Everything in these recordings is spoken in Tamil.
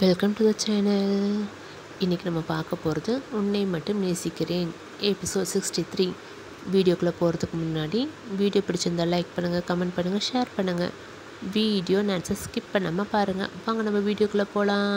வெல்கம் டு த சேனல் இன்றைக்கி நம்ம பார்க்க போகிறது உன்னை மட்டும் நேசிக்கிறேன் எபிசோட் சிக்ஸ்டி த்ரீ வீடியோக்குள்ளே போகிறதுக்கு முன்னாடி வீடியோ பிடிச்சிருந்தா லைக் பண்ணுங்கள் கமெண்ட் பண்ணுங்கள் ஷேர் பண்ணுங்கள் வீடியோ நேரத்தை ஸ்கிப் பண்ணாமல் பாருங்கள் வாங்க நம்ம வீடியோக்குள்ளே போகலாம்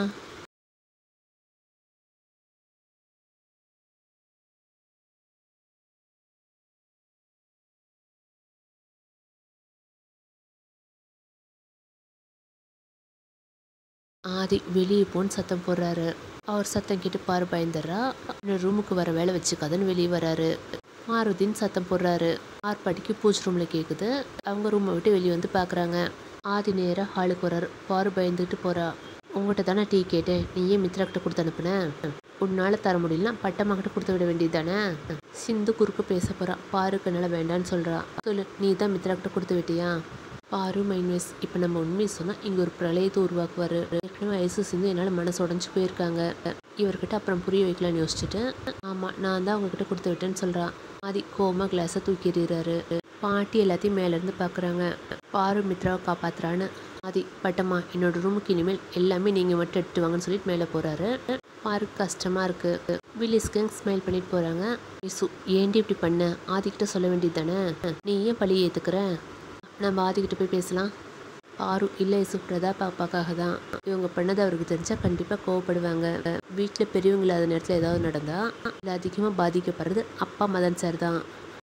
ஆதி வெளியே போன்னு சத்தம் போடுறாரு அவர் சத்தம் கேட்டு பாரு பயந்துடுறா இன்னும் ரூமுக்கு வர வேலை வச்சுக்காதுன்னு வெளியே வராரு மாருதின்னு சத்தம் போடுறாரு ஆர்ப்பாட்டிக்கு பூஜ் ரூமில் கேட்குது அவங்க ரூமை விட்டு வெளியே வந்து பார்க்குறாங்க ஆதி நேராக ஹாலுக்கு வராரு பாரு பயந்துட்டு போகிறா உங்கள்கிட்ட தானே டீ கேட்டேன் நீ ஏன் மித்ராக்கிட்ட கொடுத்து அனுப்புன உன்னால் தர முடியலனா பட்டம்மாக்கிட்ட கொடுத்து விட வேண்டியது தானே சிந்து குறுக்க பேச போகிறா பாருக்கு என்னால் வேண்டான்னு சொல்கிறா சொல்லு நீ தான் மித்ராக்கிட்ட கொடுத்து விட்டியா பாரு மைன்வேஸ் இப்போ நம்ம உண்மையை சொன்னால் இங்கே ஒரு பிரளயத்தை உருவாக்குவார் ஏற்கனவே வயசு சிந்து என்னால் மனசு உடஞ்சி போயிருக்காங்க இவர்கிட்ட அப்புறம் புரிய வைக்கலாம்னு யோசிச்சுட்டு ஆமாம் நான் தான் உங்ககிட்ட கொடுத்து விட்டேன்னு சொல்கிறா ஆதி கோமா கிளாஸை தூக்கி எறிகிறாரு பாட்டி எல்லாத்தையும் மேலேருந்து பார்க்குறாங்க பாரு மித்ராவை காப்பாத்துறான்னு ஆதி பட்டம்மா என்னோட ரூமுக்கு இனிமேல் எல்லாமே நீங்கள் மட்டும் எடுத்து வாங்கன்னு சொல்லிட்டு மேலே போகிறாரு பாருக்கு கஷ்டமாக இருக்குது வில்லிஸ்க்கு ஸ்மைல் பண்ணிட்டு போகிறாங்க இசு ஏண்டி இப்படி பண்ண ஆதிக்கிட்ட சொல்ல வேண்டியது தானே நீ ஏன் பழி ஏற்றுக்கிற நம்ம ஆதிக்கிட்ட போய் பேசலாம் பாரு இல்லை இசு பிரதாப் பாப்பாக்காக தான் இவங்க பண்ணது அவருக்கு தெரிஞ்சால் கண்டிப்பாக கோவப்படுவாங்க வீட்டில் பெரியவங்க இல்லாத நேரத்தில் ஏதாவது நடந்தால் இது அதிகமாக பாதிக்கப்படுறது அப்பா மதன் சார் தான்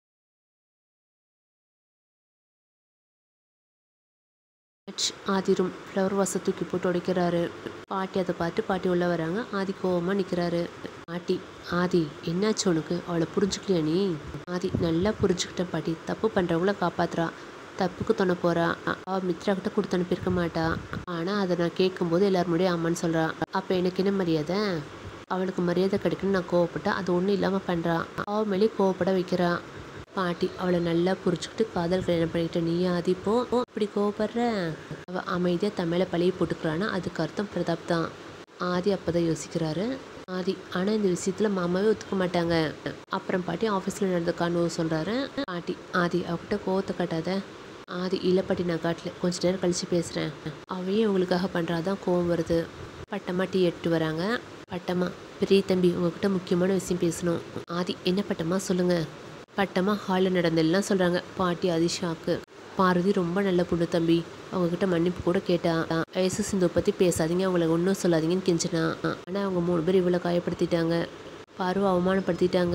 ஆதி ரூம் ஃப்ளவர் வாசை தூக்கி போட்டு உடைக்கிறாரு பாட்டி அதை பார்த்து பாட்டி உள்ளே வராங்க ஆதி கோவமாக நிற்கிறாரு பாட்டி ஆதி என்னாச்சு உனக்கு அவளை புரிஞ்சுக்கலையா நீ ஆதி நல்லா புரிஞ்சுக்கிட்டேன் பாட்டி தப்பு பண்ணுறவங்கள காப்பாத்துறா தப்புக்கு துணை போகிறா அவள் மித்ரா கிட்ட கொடுத்து அனுப்பியிருக்க மாட்டா ஆனால் அதை நான் கேட்கும்போது எல்லாரும் முன்னாடியும் ஆமான்னு சொல்கிறா அப்போ எனக்கு என்ன மரியாதை அவளுக்கு மரியாதை கிடைக்குன்னு நான் கோவப்பட்டா அது ஒன்றும் இல்லாமல் பண்ணுறா அவள் மேலே கோவப்பட வைக்கிறா பாட்டி அவளை நல்லா புரிச்சுக்கிட்டு காதல் கல்யாணம் பண்ணிக்கிட்ட நீ ஆதி போ இப்படி கோவப்படுற அவள் அமைதியாக தன் மேலே பழிய போட்டுக்கிறான்னா அதுக்கு அர்த்தம் பிரதாப் தான் ஆதி அப்போதான் யோசிக்கிறாரு ஆதி ஆனால் இந்த விஷயத்தில் மாமாவே ஒத்துக்க மாட்டாங்க அப்புறம் பாட்டி ஆஃபீஸில் நடந்த காணுவோம் சொல்கிறாரு பாட்டி ஆதி அவகிட்ட கோவத்தை காட்டாத ஆதி இல்லை பாட்டி நான் காட்டல கொஞ்ச நேரம் கழித்து பேசுகிறேன் அவையும் உங்களுக்காக பண்ணுறாதான் கோவம் வருது பட்டம்மா டீ எடுத்து வராங்க பட்டம்மா பெரிய தம்பி உங்ககிட்ட முக்கியமான விஷயம் பேசணும் ஆதி என்ன பட்டம்மா சொல்லுங்கள் பட்டம்மா ஹாலில் நடந்தெல்லாம் சொல்கிறாங்க பாட்டி ஆதி ஷாக்கு பார்வதி ரொம்ப நல்ல பொண்ணு தம்பி அவங்கக்கிட்ட மன்னிப்பு கூட கேட்டா வயசு சிந்து பற்றி பேசாதீங்க அவங்கள ஒன்றும் சொல்லாதீங்கன்னு கெஞ்சினா ஆனால் அவங்க மூணு பேர் இவ்வளோ காயப்படுத்திட்டாங்க பார்வை அவமானப்படுத்திட்டாங்க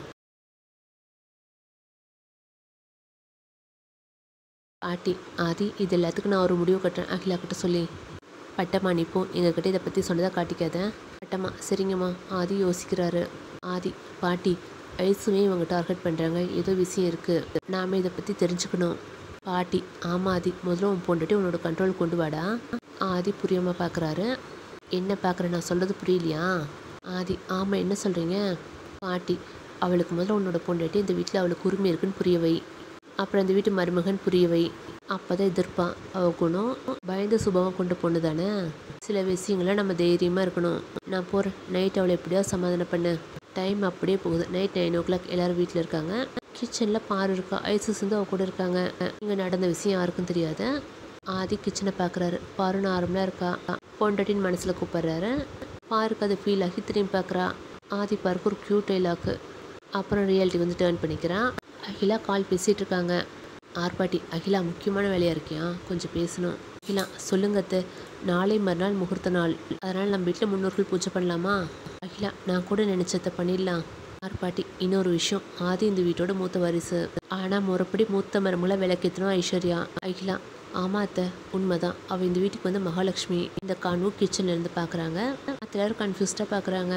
பாட்டி ஆதி இது எல்லாத்துக்கும் நான் ஒரு முடிவு கட்டுறேன் அகிலா கிட்ட சொல்லி பட்டம்மா நிப்போ எங்ககிட்ட இதை பற்றி சொன்னதாக காட்டிக்காத பட்டம்மா சரிங்கம்மா ஆதி யோசிக்கிறாரு ஆதி பாட்டி வயசுமே இவங்க டார்கெட் பண்ணுறாங்க ஏதோ விஷயம் இருக்குது நாம இதை பற்றி தெரிஞ்சுக்கணும் பாட்டி ஆமாம் ஆதி முதல்ல உன் பொண்டுட்டு உன்னோட கண்ட்ரோல் கொண்டு வாடா ஆதி புரியாமல் பார்க்குறாரு என்ன பார்க்குற நான் சொல்கிறது புரியலையா ஆதி ஆமாம் என்ன சொல்கிறீங்க பாட்டி அவளுக்கு முதல்ல உன்னோட பொண்டாட்டி இந்த வீட்டில் அவளுக்கு உரிமை இருக்குன்னு புரிய வை அப்புறம் இந்த வீட்டு மருமகன் புரிய வை அப்போதான் எதிர்ப்பான் அவ குணம் பயந்த சுபாவம் கொண்ட பொண்ணு தானே சில விஷயங்கள நம்ம தைரியமாக இருக்கணும் நான் போகிறேன் நைட் அவளை எப்படியா சமாதானம் பண்ண டைம் அப்படியே போகுது நைட் நைன் ஓ கிளாக் எல்லோரும் வீட்டில் இருக்காங்க கிச்சனில் பாரு இருக்கா ஐசு சிந்து அவ கூட இருக்காங்க இங்கே நடந்த விஷயம் யாருக்கும் தெரியாது ஆதி கிச்சனை பார்க்குறாரு பாரு நார்மலாக இருக்கா பொண்டாட்டின்னு மனசில் கூப்பிட்றாரு பாருக்கு அது ஃபீல் ஆகி திரும்பி பார்க்குறா ஆதி பார்க்கு ஒரு க்யூட் டைலாக்கு அப்புறம் ரியாலிட்டி வந்து டேர்ன் பண்ணிக்கிறான் அகிலா கால் பேசிகிட்டு இருக்காங்க ஆர்பாட்டி அகிலா முக்கியமான வேலையாக இருக்கியா கொஞ்சம் பேசணும் அகிலா சொல்லுங்க அத்தை நாளை மறுநாள் முகூர்த்த நாள் அதனால் நம்ம வீட்டில் முன்னோர்கள் பூஜை பண்ணலாமா அகிலா நான் கூட நினச்சத பண்ணிடலாம் ஆர்பாட்டி இன்னொரு விஷயம் ஆதி இந்த வீட்டோட மூத்த வாரிசு ஆனால் முறைப்படி மூத்த மருமகளை விளக்கேற்றணும் ஐஸ்வர்யா அகிலா ஆமா அத்தை உண்மைதான் அவள் இந்த வீட்டுக்கு வந்து மகாலட்சுமி இந்த கானு கிச்சன்ல இருந்து பார்க்குறாங்க அத்தை எல்லாரும் கன்ஃபியூஸ்டாக பார்க்குறாங்க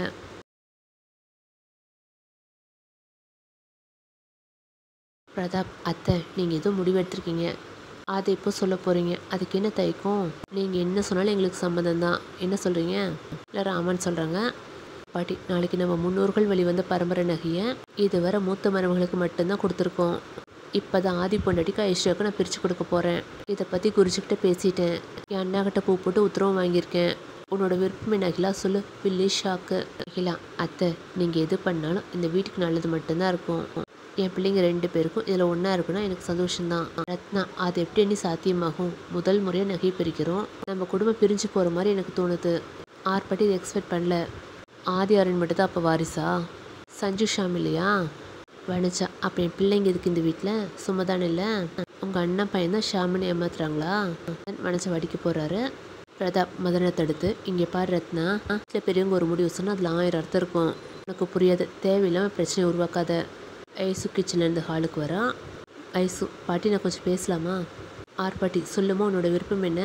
பிரதாப் அத்தை நீங்கள் ஏதோ முடிவெடுத்திருக்கீங்க அதை எப்போ சொல்ல போகிறீங்க அதுக்கு என்ன தயக்கம் நீங்கள் என்ன சொன்னாலும் எங்களுக்கு சம்மந்தம் தான் என்ன சொல்கிறீங்க இல்லை ராமன் சொல்கிறாங்க பாட்டி நாளைக்கு நம்ம முன்னோர்கள் வெளிவந்த பரம்பரை நகையை இதுவரை மூத்த மருமகளுக்கு மட்டும்தான் கொடுத்துருக்கோம் இப்போ தான் ஆதி பொண்டாட்டிக்கு ஐஸ்வர்யாவுக்கு நான் பிரித்து கொடுக்க போகிறேன் இதை பற்றி குறிச்சிக்கிட்ட பேசிட்டேன் என் அண்ணாக்கிட்ட பூ போட்டு உத்தரவு வாங்கியிருக்கேன் உன்னோட விருப்பம் என்ன அகிலா சொல்லு பில்லி ஷாக்கு அகிலா அத்தை நீங்கள் எது பண்ணாலும் இந்த வீட்டுக்கு நல்லது மட்டும்தான் இருக்கும் என் பிள்ளைங்க ரெண்டு பேருக்கும் இதில் ஒன்றா இருக்குன்னா எனக்கு சந்தோஷம்தான் ரத்னா அது எப்படி என்ன சாத்தியமாகும் முதல் முறையாக நகை பிரிக்கிறோம் நம்ம குடும்பம் பிரிஞ்சு போகிற மாதிரி எனக்கு தோணுது ஆர்பாட்டி இதை எக்ஸ்பெக்ட் பண்ணல ஆதி அருண் மட்டும் தான் அப்போ வாரிசா சஞ்சு ஷாம் இல்லையா வனஜா அப்போ என் பிள்ளைங்க இதுக்கு இந்த வீட்டில் சும்மா தானே இல்லை உங்கள் அண்ணன் பையன் தான் ஷாமின்னு ஏமாத்துறாங்களா வனஜா வடிக்க போகிறாரு பிரதாப் மதனை தடுத்து இங்கே பாரு ரத்னா வீட்டில் பெரியவங்க ஒரு முடிவு சொன்னால் அதில் ஆயிரம் அர்த்தம் இருக்கும் உனக்கு புரியாது தேவையில்லாமல் பிரச்சனையை உருவாக்காத ஐசு கிச்சன்லேருந்து ஹாலுக்கு வரா ஐசு பாட்டி நான் கொஞ்சம் பேசலாமா ஆர் பாட்டி சொல்லுமா உன்னோட விருப்பம் என்ன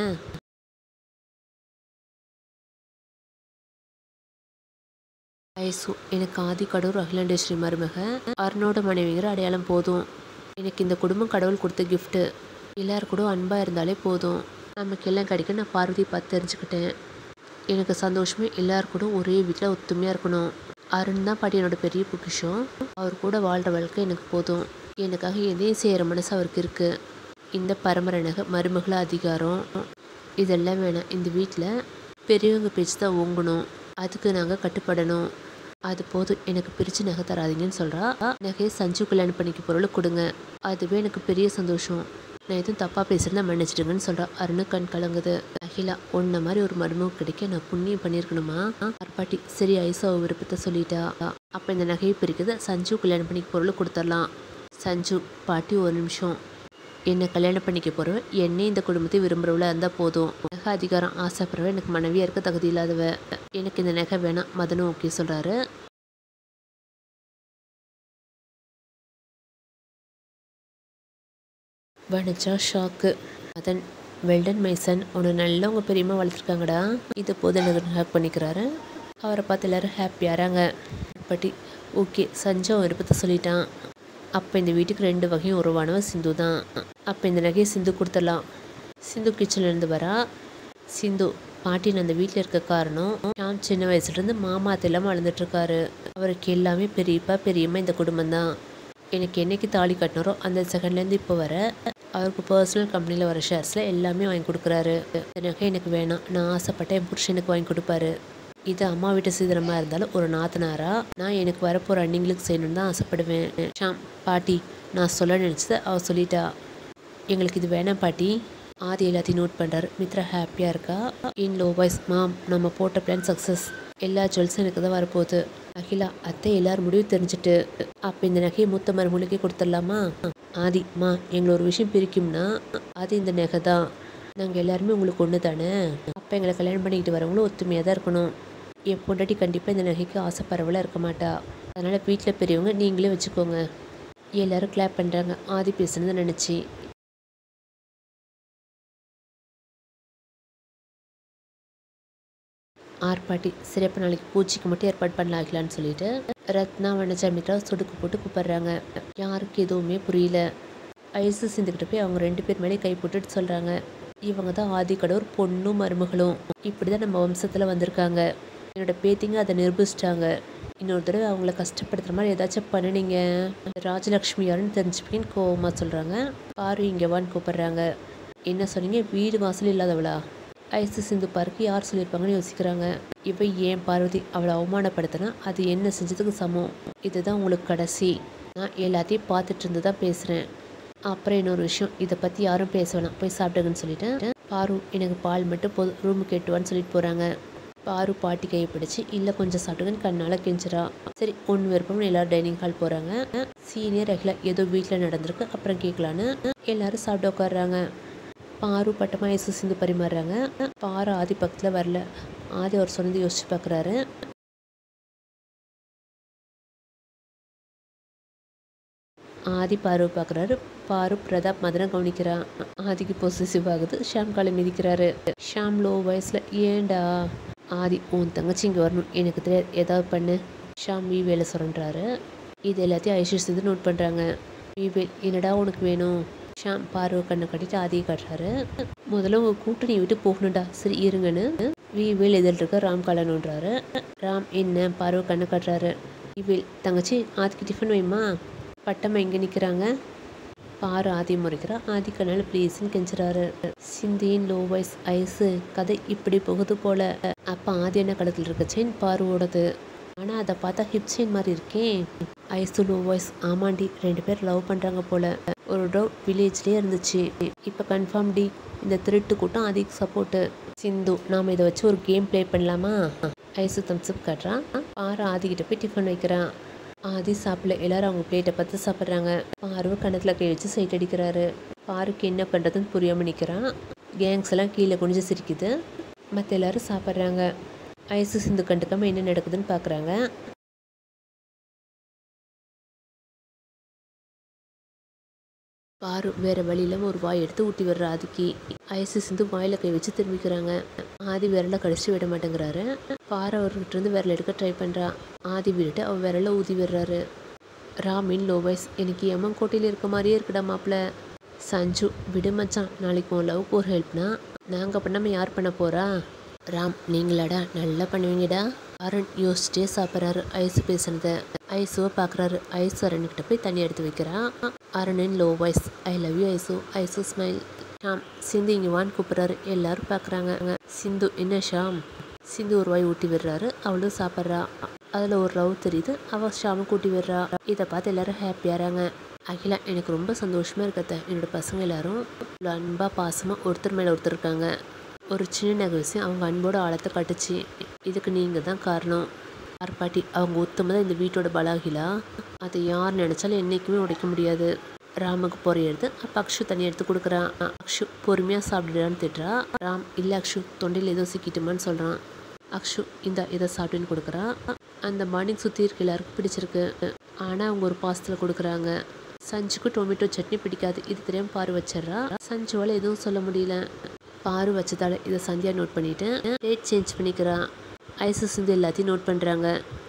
ஐசு எனக்கு ஆதி கடவுள் அகிலாண்டேஸ்வரி மருமக அருணோட மனைவிங்கிற அடையாளம் போதும் எனக்கு இந்த குடும்பம் கடவுள் கொடுத்த கிஃப்ட்டு எல்லார் கூட அன்பாக இருந்தாலே போதும் நமக்கு எல்லாம் கிடைக்கும் நான் பார்வதி பார்த்து தெரிஞ்சுக்கிட்டேன் எனக்கு சந்தோஷமே எல்லார் கூட ஒரே வீட்டில் ஒத்துமையாக இருக்கணும் அருண் தான் பாட்டி என்னோட பெரிய பொக்கிஷம் அவர் கூட வாழ்கிற வாழ்க்கை எனக்கு போதும் எனக்காக எதையும் செய்கிற மனசு அவருக்கு இருக்குது இந்த பரம்பரை நகை மருமகள அதிகாரம் இதெல்லாம் வேணாம் இந்த வீட்டில் பெரியவங்க பேச்சு தான் ஓங்கணும் அதுக்கு நாங்கள் கட்டுப்படணும் அது போதும் எனக்கு பிரித்து நகை தராதீங்கன்னு சொல்கிறா நகையை சஞ்சு கல்யாணம் பண்ணிக்க பொருள் கொடுங்க அதுவே எனக்கு பெரிய சந்தோஷம் நான் எதுவும் தப்பாக பேசுகிறதா மன்னிச்சிடுங்கன்னு சொல்கிறா அருணு கண் கலங்குது அகிலா உன்ன மாதிரி ஒரு மருமகம் கிடைக்க நான் புண்ணியம் பண்ணியிருக்கணுமா அற்பாட்டி சரி ஐசா விருப்பத்தை சொல்லிட்டா அப்போ இந்த நகையை பிரிக்குது சஞ்சு கல்யாணம் பண்ணிக்க பொருள் கொடுத்துடலாம் சஞ்சு பாட்டி ஒரு நிமிஷம் என்னை கல்யாணம் பண்ணிக்க போகிறவ என்னை இந்த குடும்பத்தை விரும்புகிறவளா இருந்தால் போதும் நகை அதிகாரம் ஆசைப்படுறவ எனக்கு மனைவியாக இருக்க தகுதி இல்லாதவ எனக்கு இந்த நகை வேணாம் மதனும் ஓகே சொல்கிறாரு Vanaja shock Madhan well done my son உன்னை நல்லா உங்கள் பெரியம்மா வளர்த்துருக்காங்கடா இது போது எனக்கு ஹேக் பண்ணிக்கிறாரு அவரை பார்த்து எல்லாரும் ஹாப்பியாகிறாங்க பட்டி ஓகே சஞ்சய் விருப்பத்தை சொல்லிட்டான் அப்போ இந்த வீட்டுக்கு ரெண்டு வகையும் உருவானவன் சிந்து தான் அப்போ இந்த நகையை சிந்து கொடுத்துடலாம் சிந்து கிச்சன்லேருந்து வரா சிந்து பாட்டின் அந்த வீட்டில் இருக்க காரணம் ஷாம் சின்ன வயசுலேருந்து மாமா அத்தையெல்லாம் வளர்ந்துட்டுருக்காரு அவருக்கு எல்லாமே பெரியப்பா பெரியம்மா இந்த குடும்பம் தான் எனக்கு என்னைக்கு தாலி கட்டினாரோ அந்த செகண்ட்லேருந்து இப்போ வர அவருக்கு பர்சனல் கம்பெனியில் வர ஷேர்ஸில் எல்லாமே வாங்கி கொடுக்குறாரு இந்த நகை எனக்கு வேணாம் நான் ஆசைப்பட்ட என் புருஷனுக்கு வாங்கி கொடுப்பாரு இது அம்மா வீட்டு சீதனமாக இருந்தாலும் ஒரு நாத்தனாரா நான் எனக்கு வரப்போகிற அண்ணிங்களுக்கு செய்யணும்னு தான் ஆசைப்படுவேன் ஷாம் பாட்டி நான் சொல்ல நினச்சதை அவ சொல்லிட்டா எங்களுக்கு இது வேணாம் பாட்டி ஆதி எல்லாத்தையும் நோட் பண்ணுறாரு மித்ரா ஹாப்பியாக இருக்கா இன் லோ வாய்ஸ் மாம் நம்ம போட்ட பிளான் சக்ஸஸ் எல்லா ஜுவல்ஸும் எனக்கு தான் வரப்போகுது அகிலா அத்தை எல்லாரும் முடிவு தெரிஞ்சுட்டு அப்போ இந்த நகையை மூத்த மருமகளுக்கே கொடுத்துடலாமா ஆதி மா எங்களை ஒரு விஷயம் பிரிக்கும்னா அது இந்த நகை தான் நாங்கள் எல்லாருமே உங்களுக்கு ஒன்று தானே அப்போ எங்களை கல்யாணம் பண்ணிக்கிட்டு வரவங்களும் ஒத்துமையாக தான் இருக்கணும் என் பொண்டாட்டி கண்டிப்பாக இந்த நகைக்கு ஆசைப்படுறவளாக இருக்க மாட்டா அதனால் வீட்டில் பெரியவங்க நீங்களே வச்சுக்கோங்க எல்லாரும் கிளாப் பண்ணுறாங்க ஆதி பேசுனதை நினச்சி ஆர்ப்பாட்டி சிறப்பு நாளைக்கு பூச்சிக்கு மட்டும் ஏற்பாடு பண்ணலாக்கலான்னு சொல்லிட்டு ரத்னா வனஜா மித்ரா சொடுக்கு போட்டு கூப்பிடுறாங்க யாருக்கு எதுவுமே புரியல ஐசு சிந்துக்கிட்ட போய் அவங்க ரெண்டு பேர் மேலே கை போட்டுட்டு சொல்கிறாங்க இவங்க தான் ஆதிக்கடவுர் பொண்ணும் மருமகளும் இப்படி தான் நம்ம வம்சத்தில் வந்திருக்காங்க என்னோட பேத்திங்க அதை நிரூபிச்சிட்டாங்க இன்னொரு தடவை அவங்கள கஷ்டப்படுத்துகிற மாதிரி ஏதாச்சும் பண்ணுனீங்க ராஜலக்ஷ்மி யாருன்னு தெரிஞ்சுப்பீங்கன்னு கோவமாக சொல்கிறாங்க பாரு இங்கே வான்னு கூப்பிடுறாங்க என்ன சொன்னீங்க வீடு வாசல் இல்லாதவளா ஐசு சிந்து பார்க்கு யார் சொல்லியிருப்பாங்கன்னு யோசிக்கிறாங்க இவ ஏன் பார்வதி அவளை அவமானப்படுத்தினா அது என்ன செஞ்சதுக்கு சமம் இதுதான் உங்களுக்கு கடைசி நான் எல்லாத்தையும் பார்த்துட்டு இருந்து தான் பேசுகிறேன் அப்புறம் இன்னொரு விஷயம் இதை பற்றி யாரும் பேச வேணாம் போய் சாப்பிடுங்கன்னு சொல்லிட்டேன் பாரு எனக்கு பால் மட்டும் போதும் ரூமுக்கு கேட்டுவான்னு சொல்லிட்டு போகிறாங்க பாரு பாட்டி கையை பிடிச்சி இல்லை கொஞ்சம் சாப்பிடுங்கன்னு கண்ணால் கெஞ்சிரா சரி ஒன்று விருப்பம்னு எல்லாரும் டைனிங் ஹால் போகிறாங்க சீனியர் அகிலா ஏதோ வீட்டில் நடந்திருக்கு அப்புறம் கேட்கலான்னு எல்லாரும் சாப்பிட்டு உட்காடுறாங்க பாரு பட்டமாக ஐசு சிந்து பரிமாறுறாங்க பாரு ஆதி பக்கத்தில் வரல ஆதி அவர் சொன்னது யோசிச்சு பார்க்குறாரு ஆதி பாரு பார்க்குறாரு பாரு பிரதாப் மதனை கவனிக்கிறான் ஆதிக்கு பொசிசிவ் ஆகுது ஷாம் காலை மிதிக்கிறாரு ஷாம் லோ வயசில் ஏண்டா ஆதி உன் தங்கச்சி இங்கே வரணும் எனக்கு தெரியாது ஏதாவது பண்ணு ஷாம் வி வேலை சொல்கிறாரு இது எல்லாத்தையும் ஐஷர் சிந்து நோட் பண்ணுறாங்க விவேல் என்னடா உனக்கு வேணும் ஷாம் பார்வை கண்ணை கட்டிட்டு ஆதியை காட்டுறாரு முதல்ல உங்கள் கூட்டணி விட்டு போகணும்டா சரி இருங்கன்னு விவேல் எதில் இருக்க ராம் காலனுன்றாரு ராம் என்ன பார்வை கண்ணை காட்டுறாரு விவேல் தங்கச்சி ஆதிக்கு டிஃபன் வைமா பட்டம்மா எங்கே நிற்கிறாங்க பாரு ஆதி முறைக்கிறா ஆதி கண்ணால் ப்ளீஸ்ன்னு கெஞ்சுறாரு சிந்தியின் லோ வாய்ஸ் ஐஸு கதை இப்படி போகுது போல அப்போ ஆதி என்ன கழுத்தில் இருக்க செயின் பாருவோடது ஆனால் அதை பார்த்தா ஹிப் செயின் மாதிரி இருக்கேன் ஐசு லோ வாய்ஸ் ஆமாண்டி ரெண்டு பேர் லவ் பண்ணுறாங்க போல ஒரு டவுட் வில்லேஜ்லேயே இருந்துச்சு இப்போ கன்ஃபார்ம் டி இந்த திருட்டு கூட்டம் அதிக சப்போர்ட்டு சிந்து நாம் இதை வச்சு ஒரு கேம் ப்ளே பண்ணலாமா ஐசு தம்ஸ்அப் காட்டுறான் பாரு ஆதிக்கிட்ட போய் டிஃபன் வைக்கிறான் ஆதி சாப்பிடல எல்லாரும் அவங்க பிளேட்டை பார்த்து சாப்பிட்றாங்க பாரு கணத்தில் கை வச்சு சைட் அடிக்கிறாரு பாருக்கு என்ன பண்ணுறதுன்னு புரியாமல் நிற்கிறான் கேங்ஸ் எல்லாம் கீழே குனிஞ்சு சிரிக்குது மற்ற எல்லாரும் சாப்பிட்றாங்க ஐசு சிந்து கண்டுக்காமல் என்ன நடக்குதுன்னு பார்க்குறாங்க பாரு வேற வழியில ஒரு வாய் எடுத்து ஊட்டி விடுற ஆதிக்கு ஐசு சிந்து வாயில கை வச்சு திரும்பிக்கிறாங்க ஆதி விரல கடிச்சு விட மாட்டேங்கிறாரு பாரு அவர்கிட்ட இருந்து விரல எடுக்க ட்ரை பண்றா ஆதி விட்டுட்டு அவ விரல ஊதி விடுறாரு ராமின் லோ வாய்ஸ் எனக்கு எம்மன் கோட்டையில் இருக்க மாதிரியே இருக்குடா மாப்பிள்ள சஞ்சு விடு மச்சான் நாளைக்கு உன் லவ்க்கு ஒரு ஹெல்ப்னா நாங்கள் பண்ணாமல் யார் பண்ண போகிறா ராம் நீங்களாடா நல்லா பண்ணுவீங்கடா அருண் யோசிச்சிட்டே சாப்பிட்றாரு ஐசு பேசுனத ஐசுவை பார்க்குறாரு ஐசு அருண்கிட்ட போய் தண்ணி எடுத்து வைக்கிறான் அருணின் low voice I love you Aishu Aishu smile Sham Sindhu இங்கே வான்னு கூப்பிட்றாரு எல்லாரும் பார்க்குறாங்க சிந்து என்ன ஷாம் சிந்து ஒரு வாய் ஊட்டி விடுறாரு அவளும் சாப்பிட்றா அதில் ஒரு ரவ் தெரியுது அவள் ஷாம கூட்டி விடுறா இதை பார்த்து எல்லாரும் ஹாப்பியாகிறாங்க அகிலா எனக்கு ரொம்ப சந்தோஷமாக இருக்கத்த என்னோட பசங்க எல்லாரும் இவ்வளோ அன்பாக பாசமாக ஒருத்தர் மேலே ஒருத்தர் இருக்காங்க ஒரு சின்ன நகை விஷயம் அவங்க அன்போட ஆழத்தை காட்டுச்சு இதுக்கு நீங்கள் தான் காரணம் யார் பாட்டி அவங்க ஒத்துமை தான் இந்த வீட்டோட பலாகிலா அதை யார் நினச்சாலும் என்றைக்குமே உடைக்க முடியாது ராமுக்கு பொறி எடுத்து அப்போ அக்ஷு தண்ணி எடுத்து கொடுக்குறான் அக்ஷு பொறுமையாக சாப்பிடுறான்னு திட்டுறா ராம் இல்லை அக்ஷு தொண்டையில் ஏதோ சிக்கிட்டுமான்னு சொல்கிறான் அக்ஷு இந்த இதை சாப்பிட்டுன்னு கொடுக்குறா அந்த மார்னிங் சுற்றி இருக்க எல்லாருக்கும் பிடிச்சிருக்கு ஆனால் அவங்க ஒரு பாசத்தில் கொடுக்குறாங்க சஞ்சுக்கு டொமேட்டோ சட்னி பிடிக்காது இது தெரியாம பாரு வச்சிடுறா சஞ்சுவால் எதுவும் சொல்ல முடியல பாரு வச்சதால இதை சந்தியா நோட் பண்ணிட்டு டேட் சேஞ்ச் பண்ணிக்கிறா ஐசு சிந்து எல்லாத்தையும் நோட் பண்ணுறாங்க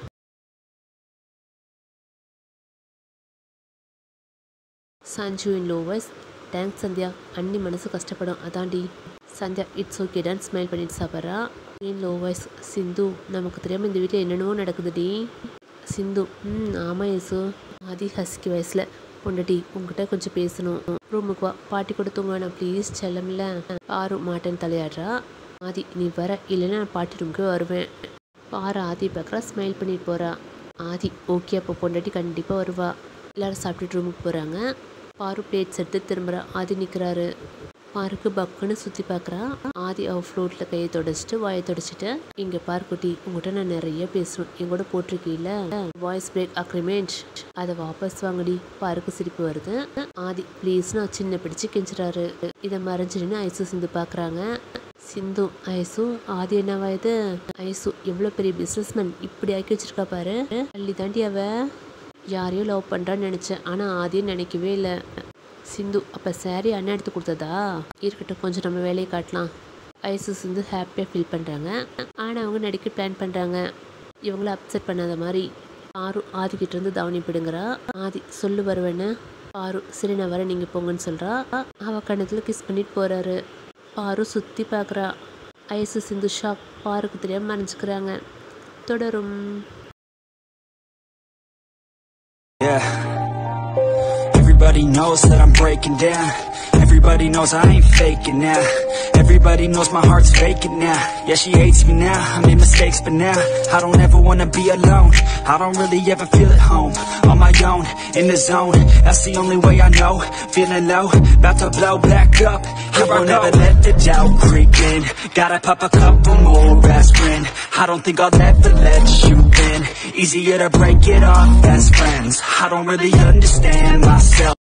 Sanju in low voice thanks Sandhya அண்ணி மனசு கஷ்டப்படும் அதாண்டி சந்தியா இட்ஸ் ஓகே டான் ஸ்மைல் பண்ணிட்டு சாப்பிட்றா இன் லோ வாய்ஸ் சிந்து நமக்கு தெரியாமல் இந்த வீட்டில் என்னென்னவோ நடக்குதுடி சிந்து ம் ஆமாம் ஏசு ஆதி ஹஸ்கி வயசில் பொண்டடி உங்ககிட்ட கொஞ்சம் பேசணும் ரூமுக்கு வா பாட்டி கூட தூங்குவேன் ப்ளீஸ் செல்லமில்ல பாரு மாட்டேன்னு தலையாடுறா ஆதி நீ வர இல்லைன்னா நான் பாட்டி ரூமுக்கு வருவேன் பாரு ஆதி பார்க்குறா ஸ்மைல் பண்ணிட்டு போகிறா ஆதி ஓகே அப்போ பொண்டாட்டி கண்டிப்பாக வருவா எல்லாரும் சாப்பிட்டுட்டு ரூமுக்கு போகிறாங்க பாரு பிளேட்ஸ் எடுத்து திரும்புகிறா ஆதி நிற்கிறாரு பாருக்கு பக்குன்னு சுற்றி பார்க்குறா ஆதி அவ ஃப்ளோட்டில் கையை தொடச்சிட்டு வாயை தொடச்சிட்டு இங்கே பார்க்குட்டி உங்கள்கிட்ட நான் நிறைய பேசணும் எங்கூட போட்டிருக்கீல்ல வாய்ஸ் பிரேக் அக்ரிமெண்ட் அதை வாபஸ் வாங்கடி பாருக்கு சிரிப்பு வருது ஆதி ப்ளீஸ் நான் சின்ன பிடிச்சு கெஞ்சுறாரு இதை மறைஞ்சிடுன்னு ஐசு சிந்து பார்க்குறாங்க சிந்து ஐசு ஆதி என்னவா இது ஐசு எவ்வளோ பெரிய பிஸ்னஸ்மேன் இப்படி ஆக்கி வச்சிருக்கா பாரு அள்ளி தாண்டி அவ யாரையோ லவ் பண்ணுறான்னு நினச்சேன் ஆனால் ஆதியும் நினைக்கவே இல்லை சிந்து அப்போ சாரி அண்ணன் எடுத்து கொடுத்ததா இருக்கட்டும் கொஞ்சம் நம்ம வேலையை காட்டலாம் ஐசு சிந்து ஹாப்பியாக ஃபீல் பண்ணுறாங்க ஆனால் அவங்க நடிக்க பிளான் பண்ணுறாங்க இவங்கள அப்செட் பண்ணாத மாதிரி ஆறு ஆதிக்கிட்ட இருந்து தவணி பிடுங்குறா ஆதி சொல்லு வருவேன்னு பாரு சரி நான் வரேன் நீங்கள் போங்கன்னு சொல்கிறா அவ கணத்தில் கிஸ் பண்ணிட்டு போகிறாரு பாரு சுற்றி பார்க்குறா ஐசு சிந்து ஷாக் பாருக்கு தெரியாமல் மறைஞ்சிக்கிறாங்க தொடரும் Yeah. Everybody knows that I'm breaking down. Everybody knows I ain't faking now. Everybody knows my heart's faking now. Yeah, she hates me now. I made mistakes, but now I don't ever wanna be alone. I don't really ever feel at home. On my own, in the zone. That's the only way I know. Feeling low, about to blow back up. I won't ever let the doubt creep in. Gotta pop a couple more aspirin. I don't think I'll ever let you in. Easier to break it off best friends. I don't really understand myself.